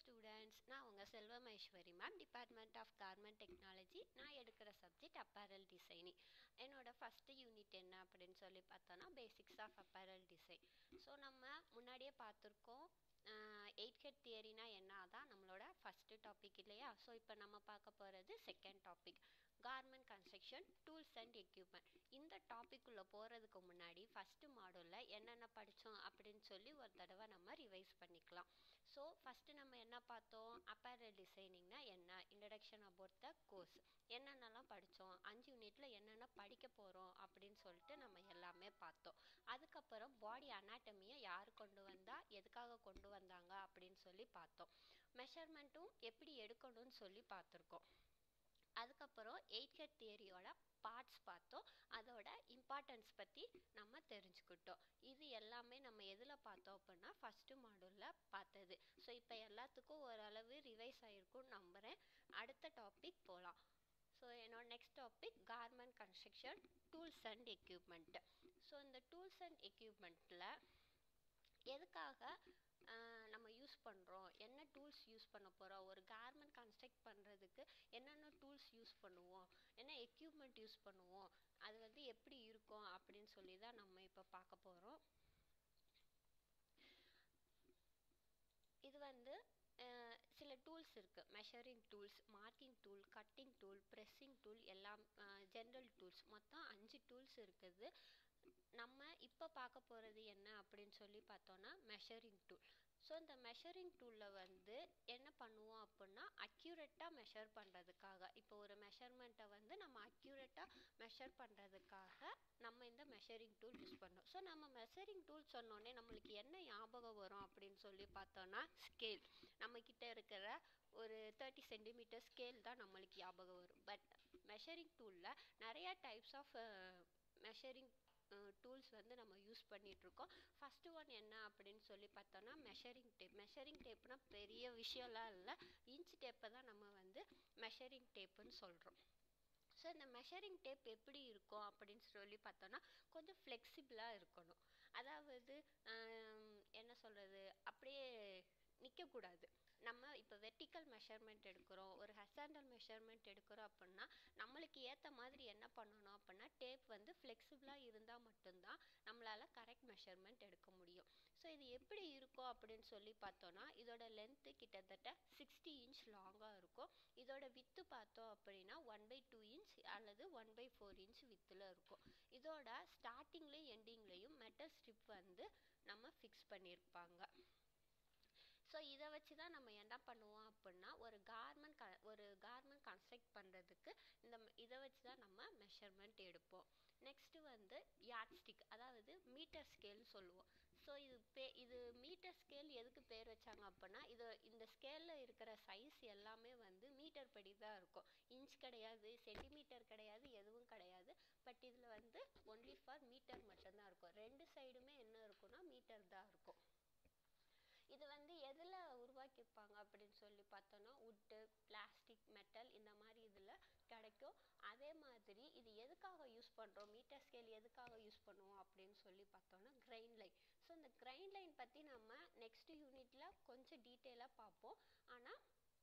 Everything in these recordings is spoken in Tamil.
ஸ்டூடெண்ட்ஸ் நான் உங்கள் Selvam Aishwari ma'am department of garment technology நான் எடுக்கிற சப்ஜெக்ட் அப்பேரல் டிசைனிங் என்னோட ஃபஸ்ட்டு யூனிட் என்ன அப்படின்னு சொல்லி பார்த்தோன்னா basics of apparel design so நம்ம முன்னாடியே பார்த்துருக்கோம் எயிட் ஹெட் தியரினா என்ன அதான் நம்மளோட ஃபஸ்ட்டு டாபிக் இல்லையா ஸோ இப்போ நம்ம பார்க்க போகிறது second topic garment construction tools and equipment இந்த டாபிக் உள்ள போகிறதுக்கு முன்னாடி ஃபஸ்ட்டு மாடலில் என்னென்ன படித்தோம் அப்படின்னு சொல்லி ஒரு தடவை நம்ம ரிவைஸ் பண்ணிக்கலாம் ஸோ ஃபஸ்ட்டு நம்ம என்ன பார்த்தோம் அப்பேரல் டிசைனிங்னா என்ன இன்ட்ரடக்ஷன் அபவுட் த கோர்ஸ் என்னென்னலாம் படித்தோம் அஞ்சு யூனிட்டில் என்னென்ன படிக்க போகிறோம் அப்படின்னு சொல்லிட்டு நம்ம எல்லாமே பார்த்தோம் அதுக்கப்புறம் பாடி அனாட்டமியை யார் கொண்டு வந்தா எதுக்காக கொண்டு வந்தாங்க அப்படின்னு சொல்லி பார்த்தோம் மெஷர்மெண்ட்டும் எப்படி எடுக்கணும்னு சொல்லி பார்த்துருக்கோம் அதுக்கப்புறம் எயிட் ஹெட் தியரியோட பார்ட்ஸ் பார்த்தோம் அதோட இம்பார்ட்டன்ஸ் பற்றி நம்ம தெரிஞ்சுக்கிட்டோம் இது எல்லாமே நம்ம எதில் பார்த்தோம் அப்படின்னா ஃபஸ்ட்டு மாடலில் பார்த்தது ஸோ இப்போ எல்லாத்துக்கும் ஓரளவு ரிவைஸ் ஆகிருக்கும்னு நம்புகிறேன் அடுத்த டாபிக் போகலாம் ஸோ என்னோட next topic garment construction tools and equipment so இந்த டூல்ஸ் அண்ட் எக்யூப்மெண்ட்டில் எதுக்காக நம்ம யூஸ் பண்ணுறோம் என்ன டூல்ஸ் யூஸ் பண்ண போகிறோம் ஒரு கார்மெண்ட் கன்ஸ்ட்ரக்ட் பண்ணுறதுக்கு என்னென்ன டூல்ஸ் யூஸ் பண்ணுவோம் என்ன எக்யூப்மெண்ட் யூஸ் பண்ணுவோம் அது வந்து எப்படி இருக்கும் அப்படின்னு சொல்லி தான் நம்ம இப்போ பார்க்க போகிறோம் இது வந்து சில டூல்ஸ் இருக்குது measuring tools marking tool cutting tool pressing tool எல்லாம் ஜென்ரல் டூல்ஸ் மொத்தம் அஞ்சு டூல்ஸ் இருக்குது நம்ம இப்போ பார்க்க போகிறது என்ன அப்படின்னு சொல்லி பார்த்தோன்னா மெஷரிங் டூல் ஸோ இந்த மெஷரிங் டூலில் வந்து என்ன பண்ணுவோம் அப்படின்னா அக்யூரேட்டாக மெஷர் பண்ணுறதுக்காக இப்போ ஒரு மெஷர்மெண்ட்டை வந்து நம்ம அக்யூரேட்டாக மெஷர் பண்ணுறதுக்காக நம்ம இந்த மெஷரிங் டூல் யூஸ் பண்ணோம் ஸோ நம்ம மெஷரிங் டூல் சொன்னோடனே நம்மளுக்கு என்ன ஞாபகம் வரும் அப்படின்னு சொல்லி பார்த்தோன்னா ஸ்கேல் நம்மக்கிட்ட இருக்கிற ஒரு தேர்ட்டி சென்டிமீட்டர் ஸ்கேல் தான் நம்மளுக்கு ஞாபகம் வரும் பட் மெஷரிங் டூலில் நிறையா டைப்ஸ் ஆஃப் மெஷரிங் டூல்ஸ் வந்து நம்ம யூஸ் பண்ணிகிட்ருக்கோம் ஃபஸ்ட்டு ஒன் என்ன அப்படின்னு சொல்லி பார்த்தோன்னா மெஷரிங் டேப் மெஷரிங் டேப்னா பெரிய விஷயம்லாம் இல்லை இன்ச் டேப்பை தான் நம்ம வந்து மெஷரிங் டேப்புன்னு சொல்கிறோம் ஸோ இந்த மெஷரிங் டேப் எப்படி இருக்கும் அப்படின்னு சொல்லி பார்த்தோன்னா கொஞ்சம் ஃப்ளெக்சிபிளாக இருக்கணும் அதாவது என்ன சொல்கிறது அப்படியே நிற்கக்கூடாது நம்ம இப்போ வெர்டிக்கல் மெஷர்மெண்ட் எடுக்கிறோம் ஒரு ஹெசாண்டல் மெஷர்மெண்ட் எடுக்கிறோம் அப்படின்னா நம்மளுக்கு ஏற்ற மாதிரி என்ன பண்ணணும் அப்படின்னா டேப் வந்து ஃப்ளெக்சிபிளாக இருந்தால் மட்டும்தான் நம்மளால் கரெக்ட் மெஷர்மெண்ட் எடுக்க முடியும் ஸோ இது எப்படி இருக்கும் அப்படின்னு சொல்லி பார்த்தோன்னா இதோட லென்த்து கிட்டத்தட்ட சிக்ஸ்டி இன்ச் லாங்காக இருக்கும் இதோட வித்து பார்த்தோம் அப்படின்னா ஒன் பை டூ இன்ச் அல்லது ஒன் பை ஃபோர் இன்ச் வித்தில் இருக்கும் இதோட ஸ்டார்டிங்லேயும் எண்டிங்லேயும் மெட்டல் ஸ்ட்ரிப் வந்து நம்ம ஃபிக்ஸ் பண்ணியிருப்பாங்க ஸோ இதை வச்சு தான் நம்ம என்ன பண்ணுவோம் அப்படின்னா ஒரு கார்மெண்ட் க ஒரு கார்மெண்ட் கன்ஸ்ட்ரக்ட் பண்ணுறதுக்கு இந்த இதை வச்சு தான் நம்ம மெஷர்மெண்ட் எடுப்போம் நெக்ஸ்ட்டு வந்து யார்ட் ஸ்டிக் அதாவது மீட்டர் ஸ்கேல்னு சொல்லுவோம் ஸோ இது பே இது மீட்டர் ஸ்கேல் எதுக்கு பேர் வச்சாங்க அப்படின்னா இது இந்த ஸ்கேலில் இருக்கிற சைஸ் எல்லாமே வந்து மீட்டர் படி தான் இருக்கும் இன்ச் கிடையாது சென்டிமீட்டர் கிடையாது எதுவும் கிடையாது பட் இதில் வந்து ஒன்லி ஃபார் மீட்டர் மட்டும்தான் இருக்கும் ரெண்டு சைடுமே என்ன இருக்குன்னா மீட்டர் தான் இருக்கும் இது வந்து எதில் உருவாக்கியிருப்பாங்க அப்படின்னு சொல்லி பார்த்தோன்னா உட்டு பிளாஸ்டிக் மெட்டல் இந்த மாதிரி இதில் கிடைக்கும் அதே மாதிரி இது எதுக்காக யூஸ் பண்ணுறோம் மீட்டர் ஸ்கேல் எதுக்காக யூஸ் பண்ணுவோம் அப்படின்னு சொல்லி பார்த்தோன்னா கிரைன் லைன் ஸோ இந்த கிரைன் லைன் பற்றி நம்ம நெக்ஸ்ட் யூனிட்டில் கொஞ்சம் டீட்டெயிலாக பார்ப்போம் ஆனால்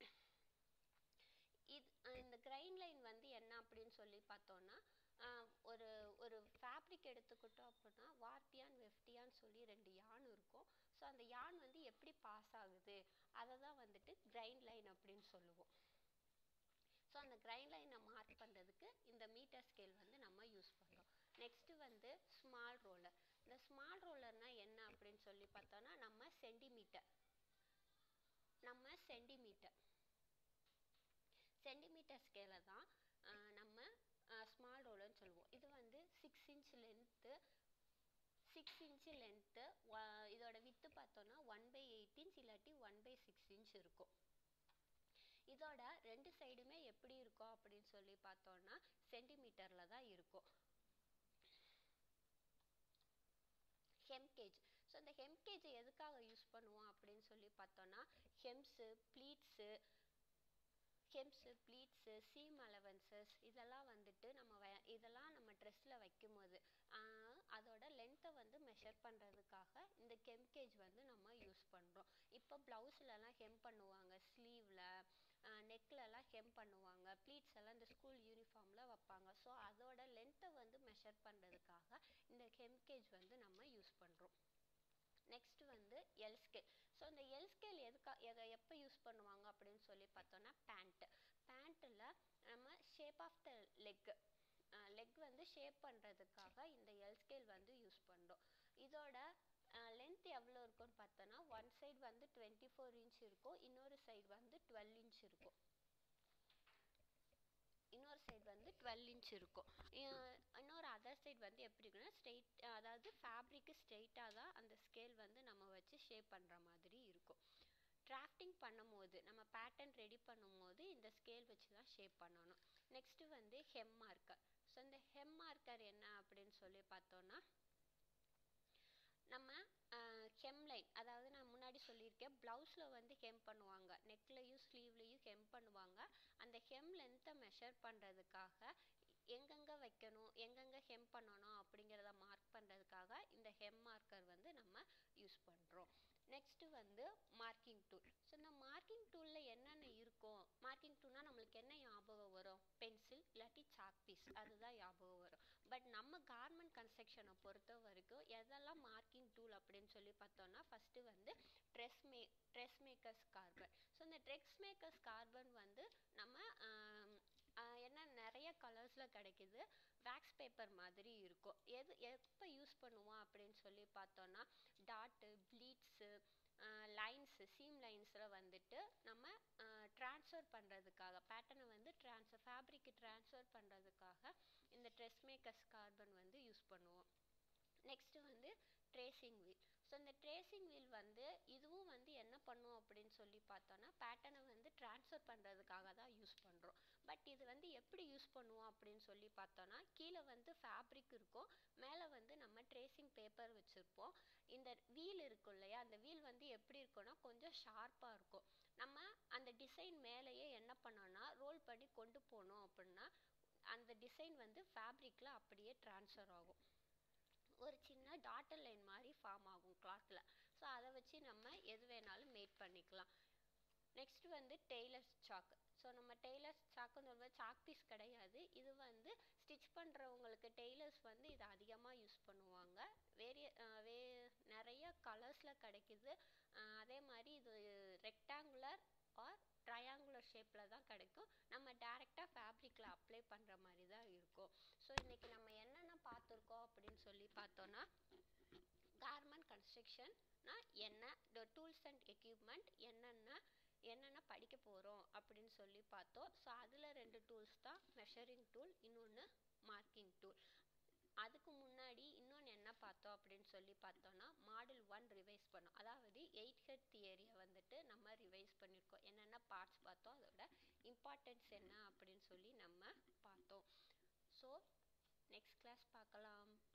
இது இந்த கிரைன் லைன் வந்து என்ன அப்படின்னு சொல்லி பார்த்தோன்னா ஒரு ஒரு ஃபேப்ரிக் எடுத்துக்கிட்டோம் அப்படின்னா வார்பியான் வெஃப்டியான்னு சொல்லி ரெண்டு யான் இருக்கும் ஸோ அந்த யான் வந்து எப்படி பாஸ் ஆகுது அதை தான் வந்துட்டு கிரைண்ட் லைன் அப்படின்னு சொல்லுவோம் ஸோ அந்த கிரைண்ட் லைனை மார்க் பண்ணுறதுக்கு இந்த மீட்டர் ஸ்கேல் வந்து நம்ம யூஸ் பண்ணுறோம் நெக்ஸ்ட்டு வந்து ஸ்மால் ரோலர் இந்த ஸ்மால் ரோலர்னால் என்ன அப்படின்னு சொல்லி பார்த்தோன்னா நம்ம சென்டிமீட்டர் நம்ம சென்டிமீட்டர் சென்டிமீட்டர் ஸ்கேலை தான் நம்ம ஸ்மால் ரோலர்னு சொல்லுவோம் இது வந்து six inch length six inch length இதோட வித்து பார்த்தோன்னா ஒன் பை எயிட் இன்ச் இல்லாட்டி ஒன் பை சிக்ஸ் இன்ச் இருக்கும் இதோட ரெண்டு சைடுமே எப்படி இருக்கும் அப்படின்னு சொல்லி பார்த்தோன்னா சென்டிமீட்டரில் தான் இருக்கும் ஹெம்கேஜ் ஸோ இந்த ஹெம்கேஜ் எதுக்காக யூஸ் பண்ணுவோம் அப்படின்னு சொல்லி பார்த்தோன்னா hems pleats hems pleats seam allowances இதெல்லாம் வந்துட்டு நம்ம வ இதெல்லாம் நம்ம ட்ரெஸ்ஸில் வைக்கும்போது அதோட லென்த்தை வந்து மெஷர் பண்ணுறதுக்காக இந்த கெம்கேஜ் வந்து நம்ம யூஸ் பண்ணுறோம் இப்போ ப்ளவுஸ்லலாம் ஹெம் பண்ணுவாங்க ஸ்லீவில் நெக்லலாம் ஹெம் பண்ணுவாங்க ப்ளீட்ஸ் எல்லாம் இந்த ஸ்கூல் யூனிஃபார்மில் வைப்பாங்க ஸோ அதோட லென்த்தை வந்து மெஷர் பண்ணுறதுக்காக இந்த ஹெம் கேஜ் வந்து நம்ம யூஸ் பண்ணுறோம் நெக்ஸ்ட் வந்து எல் ஸ்கேல் ஸோ இந்த எல் ஸ்கேல் எதுக்கா எதை எப்போ யூஸ் பண்ணுவாங்க அப்படின்னு சொல்லி பார்த்தோன்னா பேண்ட்டு பேண்ட்டில் நம்ம shape of the leg leg வந்து ஷேப் பண்ணுறதுக்காக இந்த எல் ஸ்கேல் வந்து யூஸ் பண்ணுறோம் இதோட லென்த் எவ்வளோ இருக்கும்னு பார்த்தோன்னா ஒன் சைடு வந்து டுவெண்ட்டி ஃபோர் இன்ச் இருக்கும் இன்னொரு சைடு வந்து டுவெல் இன்ச் இருக்கும் இன்னொரு சைடு வந்து டுவெல் இன்ச் இருக்கும் இன்னொரு அதர் சைடு வந்து எப்படி இருக்குன்னா ஸ்ட்ரெயிட் அதாவது ஃபேப்ரிக்கு ஸ்ட்ரெயிட்டாக தான் அந்த ஸ்கேல் வந்து நம்ம வச்சு ஷேப் பண்ணுற மாதிரி இருக்கும் டிராஃப்டிங் பண்ணும்போது நம்ம பேட்டர்ன் ரெடி பண்ணும்போது இந்த ஸ்கேல் வச்சு தான் ஷேப் பண்ணணும் நெக்ஸ்ட்டு வந்து ஹெம் மார்க்கர் ஸோ இந்த ஹெம் மார்க்கர் என்ன அப்படின்னு சொல்லி பார்த்தோன்னா நம்ம ஹெம் லைன் அதாவது நான் முன்னாடி சொல்லியிருக்கேன் ப்ளவுஸில் வந்து ஹெம் பண்ணுவாங்க நெக்லையும் ஸ்லீவ்லேயும் ஹெம் பண்ணுவாங்க அந்த ஹெம் லென்த்தை மெஷர் பண்ணுறதுக்காக எங்கெங்கே வைக்கணும் எங்கெங்கே ஹெம் பண்ணணும் அப்படிங்கிறத மார்க் பண்ணுறதுக்காக இந்த ஹெம் மார்க்கர் வந்து நம்ம யூஸ் பண்ணுறோம் நெக்ஸ்ட்டு வந்து மார்க்கிங் டூல் ஸோ இந்த மார்க்கிங் டூலில் என்னென்ன இருக்கும் மார்க்கிங் டூல்னால் நம்மளுக்கு என்ன ஞாபகம் வரும் பென்சில் இல்லாட்டி சாக் பீஸ் அதுதான் ஞாபகம் வரும் பட் நம்ம கார்மெண்ட் கன்ஸ்ட்ரக்ஷனை பொறுத்த வரைக்கும் எதெல்லாம் மார்க்கிங் டூல் அப்படின்னு சொல்லி பார்த்தோன்னா ஃபஸ்ட்டு வந்து ட்ரெஸ் மே ட்ரெஸ் மேக்கர்ஸ் கார்பன் ஸோ இந்த ட்ரெஸ் மேக்கர்ஸ் கார்பன் வந்து நம்ம என்ன நிறைய கலர்ஸில் கிடைக்கிது வேக்ஸ் பேப்பர் மாதிரி இருக்கும் எது எப்போ யூஸ் பண்ணுவோம் அப்படின்னு சொல்லி பார்த்தோன்னா டாட்டு ப்ளீட்ஸு லைன்ஸு சீம் லைன்ஸில் வந்துட்டு நம்ம ட்ரான்ஸ்ஃபர் பண்ணுறதுக்காக பேட்டர்னை வந்து ட்ரான்ஸ்ஃபர் ஃபேப்ரிக்கு ட்ரான்ஸ்ஃபர் பண்ணுறதுக்காக இந்த ட்ரெஸ் மேக்கர்ஸ் கார்பன் வந்து யூஸ் பண்ணுவோம் நெக்ஸ்ட்டு வந்து ட்ரேசிங் வீல் ஸோ இந்த ட்ரேசிங் வீல் வந்து இதுவும் வந்து என்ன பண்ணும் அப்படின்னு சொல்லி பார்த்தோன்னா பேட்டர்னை வந்து ட்ரான்ஸ்ஃபர் பண்ணுறதுக்காக தான் யூஸ் பண்ணுறோம் பட் இது வந்து எப்படி யூஸ் பண்ணுவோம் அப்படின்னு சொல்லி பார்த்தோன்னா கீழே வந்து ஃபேப்ரிக் இருக்கும் மேலே வந்து நம்ம ட்ரேசிங் பேப்பர் வச்சுருப்போம் இந்த வீல் இருக்கும் இல்லையா அந்த வீல் வந்து எப்படி இருக்கும்னா கொஞ்சம் ஷார்ப்பாக இருக்கும் நம்ம அந்த டிசைன் மேலேயே என்ன பண்ணோன்னா ரோல் பண்ணி கொண்டு போனோம் அப்படின்னா அந்த டிசைன் வந்து ஃபேப்ரிக்கில் அப்படியே ட்ரான்ஸ்ஃபர் ஆகும் ஒரு சின்ன டாட்டர் லைன் மாதிரி ஃபார்ம் ஆகும் கிளாத்தில் ஸோ அதை வச்சு நம்ம எது வேணாலும் மேட் பண்ணிக்கலாம் நெக்ஸ்ட் வந்து டெய்லர்ஸ் சாக்கு ஸோ நம்ம டெய்லர்ஸ் சாக்குன்னு சொல்லும்போது சாக் பீஸ் கிடையாது இது வந்து ஸ்டிச் பண்ணுறவங்களுக்கு டெய்லர்ஸ் வந்து இதை அதிகமாக யூஸ் பண்ணுவாங்க வேரிய வே நிறைய கலர்ஸில் கிடைக்குது அதே மாதிரி இது ரெக்டாங்குலர் ஆர் ட்ரையாங்குலர் ஷேப்பில் தான் கிடைக்கும் நம்ம டேரெக்டாக ஃபேப்ரிக்கில் அப்ளை பண்ணுற மாதிரி தான் இருக்கும் ஸோ இன்றைக்கி நம்ம என்னென்ன பார்த்துருக்கோம் அப்படின்னு சொல்லி பார்த்தோன்னா கார்மெண்ட் கன்ஸ்ட்ரக்ஷன்னா என்ன டூல்ஸ் அண்ட் எக்யூப்மெண்ட் என்னென்ன என்னென்ன படிக்க போகிறோம் அப்படின்னு சொல்லி பார்த்தோம் ஸோ அதில் ரெண்டு டூல்ஸ் தான் மெஷரிங் டூல் இன்னொன்று மார்க்கிங் டூல் அதுக்கு முன்னாடி இன்னொன்று என்ன பார்த்தோம் அப்படின்னு சொல்லி பார்த்தோன்னா மாடல் ஒன் ரிவைஸ் பண்ணோம் அதாவது எயிட் ஹெட் தியரியை வந்துட்டு நம்ம ரிவைஸ் பண்ணியிருக்கோம் என்னென்ன பார்ட்ஸ் பார்த்தோம் அதோட இம்பார்ட்டன்ஸ் என்ன அப்படின்னு சொல்லி நம்ம பார்த்தோம் ஸோ நெக்ஸ்ட் கிளாஸ் பார்க்கலாம்